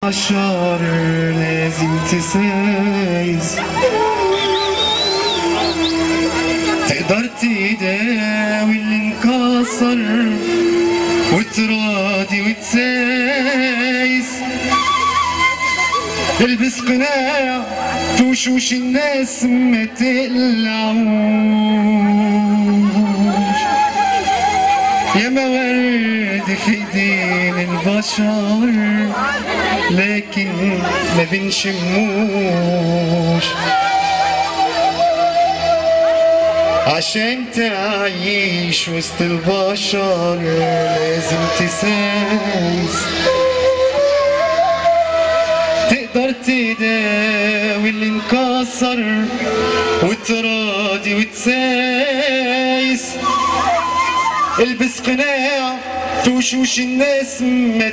البشر لازم تسايس تقدر تداوي اللي انكسر وتراضي وتسايس البس قناع في وشوش الناس ما تقلعوش يا موارد في ايدين البشر لكن ما بنشموش عشان تعيش وسط البشر لازم تسايس تقدر تداوي اللي انكسر وتراضي وتسايس البس قناع في وشوش الناس ما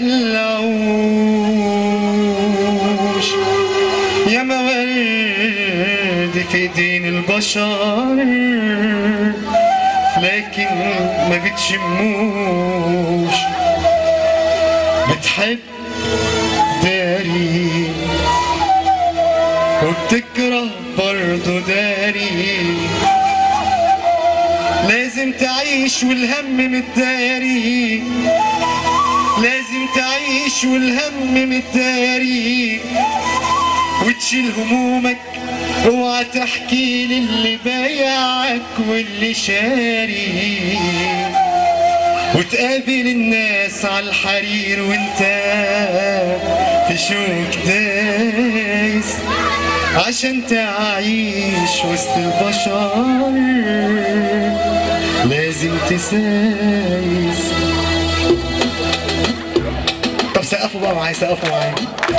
تقلعوش يا موارد في ايدين البشر لكن ما بتشموش بتحب داري وبتكره برضو داري لازم تعيش والهم متداري لازم تعيش والهم متداري وتشيل همومك اوعى تحكي للي بايعك واللي شاري وتقابل الناس على الحرير وانت في شوك دايس عشان تعيش وسط البشر لازم تسايس طب سقفوا بقى معايا سقفوا معايا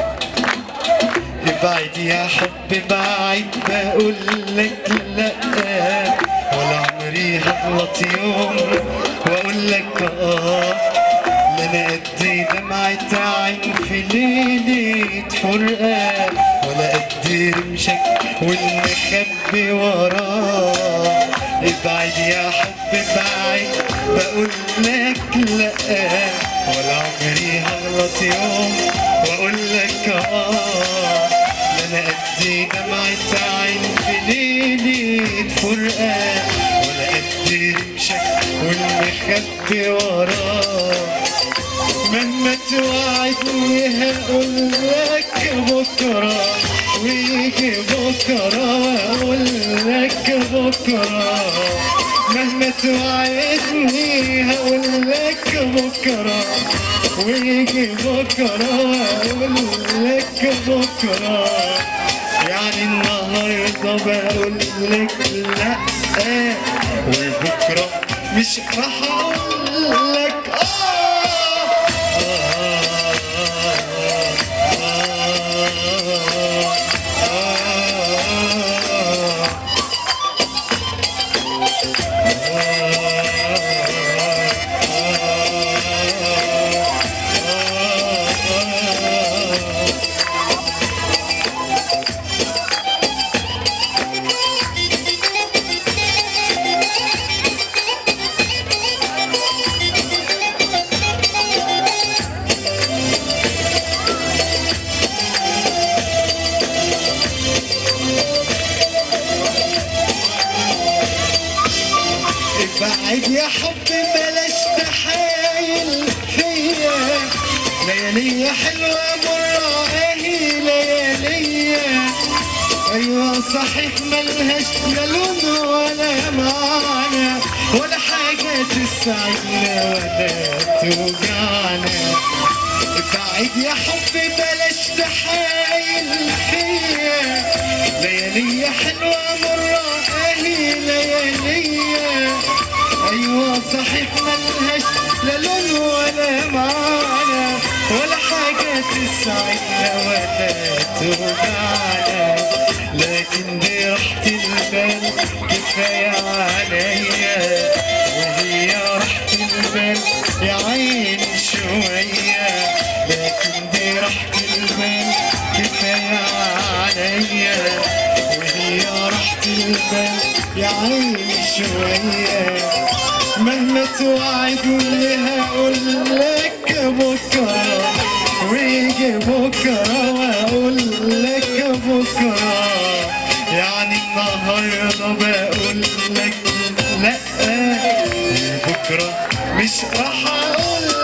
ابعد يا حب بعد بقول لك لا ولا عمري هغلط يوم واقول لك اه لا انا قد دمعة عين في ليلة فرقة ولا قد رمشك والمخبي وراه ابعد يا حب بعد بقول لك لا ولا عمري هغلط يوم واقول لك اه لا انا قد دمعة عين في ليلة فرقة ولا قد رمشك والمخبي وراه مهما توعدني هقول لك بكرة ويجي بكرة واقول لك بكرة مهما توعدني هقول لك بكرة ويجي بكرة واقول لك بكرة يعني النهاردة بقول لك لا وبكرة مش راح اقول لك بعد يا حب بلاش تحايل فيا ليالي حلوة مرة اهي ليالية ايوه صحيح ملهاش لا لون ولا معنى ولا حاجة تسعدنا ولا توجعنا بعد يا حب بلاش تحايل فيا ليالي حلوة مرة اهي ليالية ايوه صحيح ملهاش لا لون ولا معنى ولا حاجة تسعدنا ولا توجعنا لكن دي راحة البال كفاية عليا وهي راحة البال يا عيني شوية لكن دي راحة البال كفاية عليا وهي راحة البال يا عيني شوية مهما توعدني هقول لك بكرة هيجي بكرة واقول لك بكرة يعني النهاردة بقول لك لا بكرة مش راح اقول